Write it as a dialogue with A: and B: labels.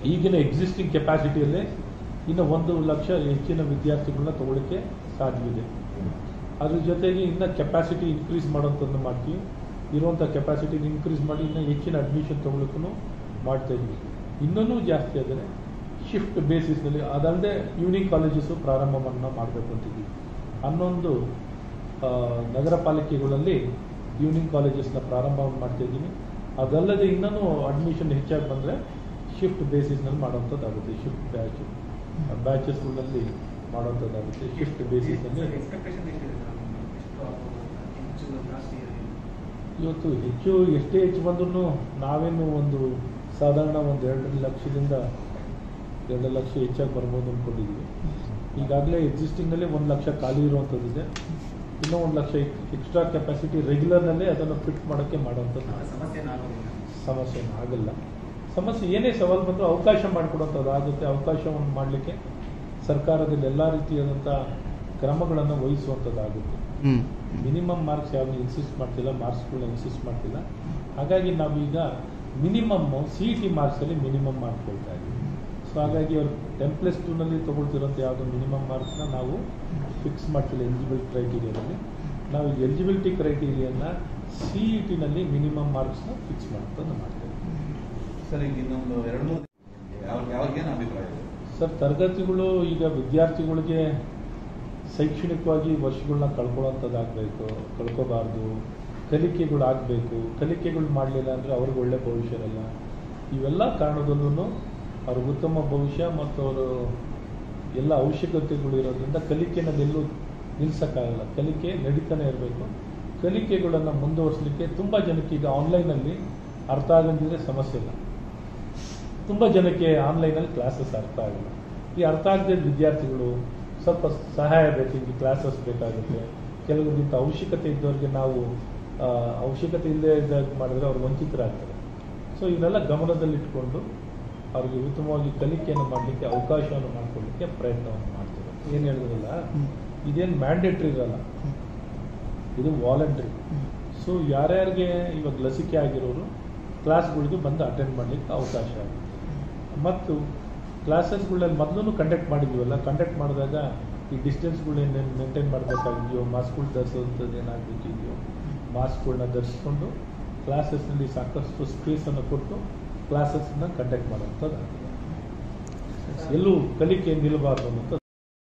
A: ಈಗಿನ ಎಕ್ಸಿಸ್ಟಿಂಗ್ ಕೆಪಾಸಿಟಿಯಲ್ಲೇ ಇನ್ನು ಒಂದು ಲಕ್ಷ ಹೆಚ್ಚಿನ ವಿದ್ಯಾರ್ಥಿಗಳನ್ನ ತಗೊಳ್ಳಿಕ್ಕೆ ಸಾಧ್ಯವಿದೆ ಅದ್ರ ಜೊತೆಗೆ ಇನ್ನು ಕೆಪಾಸಿಟಿ ಇನ್ಕ್ರೀಸ್ ಮಾಡೋಂಥದ್ದು ಮಾಡ್ತೀವಿ ಇರುವಂಥ ಕೆಪಾಸಿಟಿನ ಇನ್ಕ್ರೀಸ್ ಮಾಡಿ ಇನ್ನೂ ಹೆಚ್ಚಿನ ಅಡ್ಮಿಷನ್ ತೊಗೊಳಕ್ಕೂ ಮಾಡ್ತಾ ಇದ್ವಿ ಇನ್ನೂ ಜಾಸ್ತಿ ಆದರೆ ಶಿಫ್ಟ್ ಬೇಸಿಸ್ನಲ್ಲಿ ಅದಲ್ಲದೆ ಯೂನಿಕ್ ಕಾಲೇಜಸ್ಸು ಪ್ರಾರಂಭವನ್ನು ಮಾಡಬೇಕು ಅಂತಿದ್ವಿ ಹನ್ನೊಂದು ಆ, ನಗರ ಪಾಲಿಕೆಗಳಲ್ಲಿ ಯೂನಿಕ್ ಕಾಲೇಜಸ್ನ ಪ್ರಾರಂಭ ಮಾಡ್ತಾ ಇದ್ದೀನಿ ಅದಲ್ಲದೆ ಇನ್ನೂ ಅಡ್ಮಿಷನ್ ಹೆಚ್ಚಾಗಿ ಬಂದರೆ ಶಿಫ್ಟ್ ಬೇಸಿಸ್ನಲ್ಲಿ ಮಾಡೋಂಥದ್ದಾಗುತ್ತೆ ಶಿಫ್ಟ್ ಬ್ಯಾಚ್ ಬ್ಯಾಚಸ್ಗಳಲ್ಲಿ ಮಾಡೋಂಥದ್ದಾಗುತ್ತೆ ಶಿಫ್ಟ್ ಬೇಸಿಸ್ನಲ್ಲಿ
B: ಎಕ್ಸ್ಪೆಕ್ಟೇಷನ್ ಎಷ್ಟಿದೆ ಸರ್ ಎಷ್ಟು ಆಗ್ಬೋದು ಹೆಚ್ಚು ಜಾಸ್ತಿ
A: ಇವತ್ತು ಹೆಚ್ಚು ಎಷ್ಟೇ ಹೆಚ್ಚು ಬಂದ್ರೂ ನಾವೇನು ಒಂದು ಸಾಧಾರಣ ಒಂದು ಎರಡು ಲಕ್ಷದಿಂದ ಎರಡು ಲಕ್ಷ ಹೆಚ್ಚಾಗಿ ಬರ್ಬೋದು ಅಂದ್ಕೊಂಡಿದ್ವಿ ಈಗಾಗಲೇ ಎಕ್ಸಿಸ್ಟಿಂಗಲ್ಲೇ ಒಂದು ಲಕ್ಷ ಖಾಲಿ ಇರುವಂಥದ್ದಿದೆ ಇನ್ನೂ ಒಂದು ಲಕ್ಷ ಎಕ್ಸ್ಟ್ರಾ ಕೆಪಾಸಿಟಿ ರೆಗ್ಯುಲರ್ನಲ್ಲೇ ಅದನ್ನು ಫಿಟ್ ಮಾಡೋಕ್ಕೆ ಮಾಡೋವಂಥದ್ದು
B: ಸಮಸ್ಯೆ ಆಗೋದಿಲ್ಲ
A: ಸಮಸ್ಯೆ ಏನು ಆಗಲ್ಲ ಸಮಸ್ಯೆ ಏನೇ ಸವಾಲು ಬಂದರೂ ಅವಕಾಶ ಮಾಡಿಕೊಡುವಂಥದ್ದು ಆಗುತ್ತೆ ಅವಕಾಶವನ್ನು ಮಾಡಲಿಕ್ಕೆ ಸರ್ಕಾರದಲ್ಲಿ ಎಲ್ಲ ರೀತಿಯಾದಂಥ ಕ್ರಮಗಳನ್ನು ವಹಿಸುವಂಥದ್ದಾಗುತ್ತೆ
C: ಹ್ಮ್
A: ಮಿನಿಮಮ್ ಮಾರ್ಕ್ಸ್ ಯಾವುದು ಇನ್ಸಿಸ್ಟ್ ಮಾಡ್ತಿಲ್ಲ ಮಾರ್ಕ್ಸ್ಗಳನ್ನ ಇನ್ಸಿಸ್ಟ್ ಮಾಡ್ತಿಲ್ಲ ಹಾಗಾಗಿ ನಾವೀಗ ಮಿನಿಮಮ್ ಸಿ ಇ ಟಿ ಮಾರ್ಕ್ಸಲ್ಲಿ ಮಿನಿಮಮ್ ಮಾಡ್ಕೊಳ್ತಾ ಇದ್ದೀವಿ ಸೊ ಹಾಗಾಗಿ ಅವ್ರು ಟೆನ್ ಪ್ಲಸ್ ಟೂನಲ್ಲಿ ತೊಗೊಳ್ತಿರೋಂಥ ಯಾವುದೋ ಮಿನಿಮಮ್ ಮಾರ್ಕ್ಸ್ನ ನಾವು ಫಿಕ್ಸ್ ಮಾಡ್ತಿಲ್ಲ ಎಲಿಜಿಬಿಲಿಟಿ ಕ್ರೈಟೀರಿಯಾದಲ್ಲಿ ನಾವು ಎಲಿಜಿಬಿಲಿಟಿ ಕ್ರೈಟೀರಿಯಾನ ಸಿ ಇ ಟಿನಲ್ಲಿ ಮಿನಿಮಮ್ ಮಾರ್ಕ್ಸ್ನ ಫಿಕ್ಸ್ ಮಾಡ್ಕೊಂಡು ಮಾಡ್ತೇವೆ
D: ಸರ್ ಈಗ ಇನ್ನೊಂದು ಎರಡು ಮೂರು ಯಾವ ಯಾವಾಗೇನು ಅಭಿಪ್ರಾಯ ಇದೆ
A: ಸರ್ ತರಗತಿಗಳು ಈಗ ವಿದ್ಯಾರ್ಥಿಗಳಿಗೆ ಶೈಕ್ಷಣಿಕವಾಗಿ ವರ್ಷಗಳನ್ನ ಕಳ್ಕೊಳ್ಳೋಂಥದ್ದಾಗಬೇಕು ಕಳ್ಕೋಬಾರ್ದು ಕಲಿಕೆಗಳು ಆಗಬೇಕು ಕಲಿಕೆಗಳು ಮಾಡಲಿಲ್ಲ ಅಂದರೆ ಅವ್ರಿಗೆ ಒಳ್ಳೆ ಭವಿಷ್ಯ ಇರಲ್ಲ ಇವೆಲ್ಲ ಕಾರಣದಲ್ಲೂ ಅವ್ರಿಗೆ ಉತ್ತಮ ಭವಿಷ್ಯ ಮತ್ತು ಅವರು ಎಲ್ಲ ಅವಶ್ಯಕತೆಗಳು ಇರೋದ್ರಿಂದ ಕಲಿಕೆನಲ್ಲೆಲ್ಲೂ ನಿಲ್ಸೋಕ್ಕಾಗಲ್ಲ ಕಲಿಕೆ ನಡೀತಾನೆ ಇರಬೇಕು ಕಲಿಕೆಗಳನ್ನು ಮುಂದುವರಿಸಲಿಕ್ಕೆ ತುಂಬ ಜನಕ್ಕೆ ಈಗ ಆನ್ಲೈನಲ್ಲಿ ಅರ್ಥ ಆಗಂದಿದ್ರೆ ಸಮಸ್ಯೆ ಇಲ್ಲ ತುಂಬ ಜನಕ್ಕೆ ಆನ್ಲೈನಲ್ಲಿ ಕ್ಲಾಸಸ್ ಅರ್ಥ ಆಗಲ್ಲ ಈ ಅರ್ಥ ಆಗದೆ ವಿದ್ಯಾರ್ಥಿಗಳು ಸ್ವಲ್ಪ ಸಹಾಯ ಬೇಕು ಈಗ ಕ್ಲಾಸಸ್ ಬೇಕಾಗುತ್ತೆ ಕೆಲವರಿಗಿಂತ ಅವಶ್ಯಕತೆ ಇದ್ದವ್ರಿಗೆ ನಾವು ಆ, ಅವಶ್ಯಕತೆ ಇಲ್ಲದೆ ಇದ್ದಾಗ ಮಾಡಿದ್ರೆ ಅವ್ರು ವಂಚಿತರಾಗ್ತಾರೆ ಸೊ ಇವನ್ನೆಲ್ಲ ಗಮನದಲ್ಲಿಟ್ಕೊಂಡು ಅವ್ರಿಗೆ ಉತ್ತಮವಾಗಿ ಕಲಿಕೆಯನ್ನು ಮಾಡಲಿಕ್ಕೆ ಅವಕಾಶವನ್ನು ಮಾಡಿಕೊಡ್ಲಿಕ್ಕೆ ಪ್ರಯತ್ನವನ್ನು ಮಾಡ್ತಾರೆ ಏನು ಹೇಳಿದ್ರಲ್ಲ ಇದೇನು ಮ್ಯಾಂಡೇಟ್ರಿ ಇರಲ್ಲ ಇದು ವಾಲಂಟ್ರಿ ಸೊ ಯಾರ್ಯಾರಿಗೆ ಇವಾಗ ಲಸಿಕೆ ಆಗಿರೋರು ಕ್ಲಾಸ್ಗಳಿಗೆ ಬಂದು ಅಟೆಂಡ್ ಮಾಡಲಿಕ್ಕೆ ಅವಕಾಶ ಆಗುತ್ತೆ ಮತ್ತು ಕ್ಲಾಸಸ್ಗಳಲ್ಲಿ ಮೊದಲು ಕಂಡಕ್ಟ್ ಮಾಡಿದ್ವಲ್ಲ ಕಂಡಕ್ಟ್ ಮಾಡಿದಾಗ ಈ ಡಿಸ್ಟೆನ್ಸ್ಗಳನ್ನ ಮೇಂಟೈನ್ ಮಾಡಬೇಕಾಗಿದೆಯೋ ಮಾಸ್ಕ್ಗಳು ಧರಿಸೋಂಥದ್ದು ಏನಾಗಬೇಕಿದೆಯೋ ಮಾಸ್ಕ್ಗಳನ್ನ ಧರಿಸ್ಕೊಂಡು ಕ್ಲಾಸಸ್ನಲ್ಲಿ ಸಾಕಷ್ಟು ಸ್ಪೇಸನ್ನು ಕೊಟ್ಟು ಕ್ಲಾಸಸ್ನ ಕಂಡಕ್ಟ್ ಮಾಡುವಂಥದ್ದಾಗಿದೆ ಎಲ್ಲೂ ಕಲಿಕೆ ನಿಲ್ಲಬಾರ್ದು ಅನ್ನೋಂಥದ್ದು